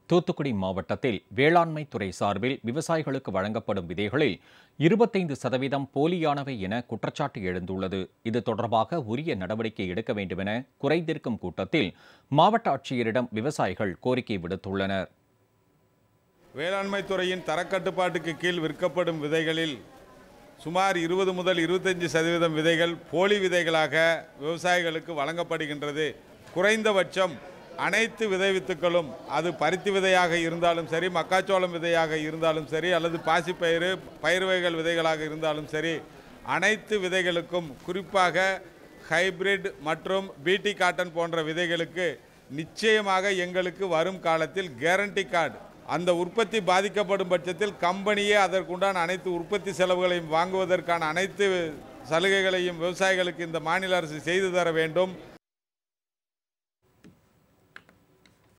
தூத்துக்குடி மாவட்டத்தில் வேளாண்மை துறை சார்பில் விவசாயிகளுக்கு வழங்கப்படும் விதைகளில் இருபத்தைந்து சதவீதம் போலியானவை என குற்றச்சாட்டு எழுந்துள்ளது இது தொடர்பாக உரிய நடவடிக்கை எடுக்க வேண்டுமென குறைதீர்க்கும் கூட்டத்தில் மாவட்ட ஆட்சியரிடம் விவசாயிகள் கோரிக்கை விடுத்துள்ளனர் வேளாண்மை துறையின் தரக்கட்டுப்பாட்டுக்கு கீழ் விற்கப்படும் விதைகளில் சுமார் இருபது முதல் இருபத்தஞ்சு சதவீதம் விதைகள் போலி விதைகளாக விவசாயிகளுக்கு வழங்கப்படுகின்றது குறைந்தபட்சம் அனைத்து விதை வித்துக்களும் அது பருத்தி விதையாக இருந்தாலும் சரி மக்காச்சோளம் விதையாக இருந்தாலும் சரி அல்லது பாசிப்பயிறு பயிர் வகைகள் விதைகளாக இருந்தாலும் சரி அனைத்து விதைகளுக்கும் குறிப்பாக ஹைபிரிட் மற்றும் பிடி காட்டன் போன்ற விதைகளுக்கு நிச்சயமாக எங்களுக்கு வரும் காலத்தில் கேரண்டி கார்டு அந்த உற்பத்தி பாதிக்கப்படும் பட்சத்தில் கம்பெனியே அதற்குண்டான அனைத்து உற்பத்தி செலவுகளையும் வாங்குவதற்கான அனைத்து சலுகைகளையும் விவசாயிகளுக்கு இந்த மாநில அரசு செய்து தர வேண்டும்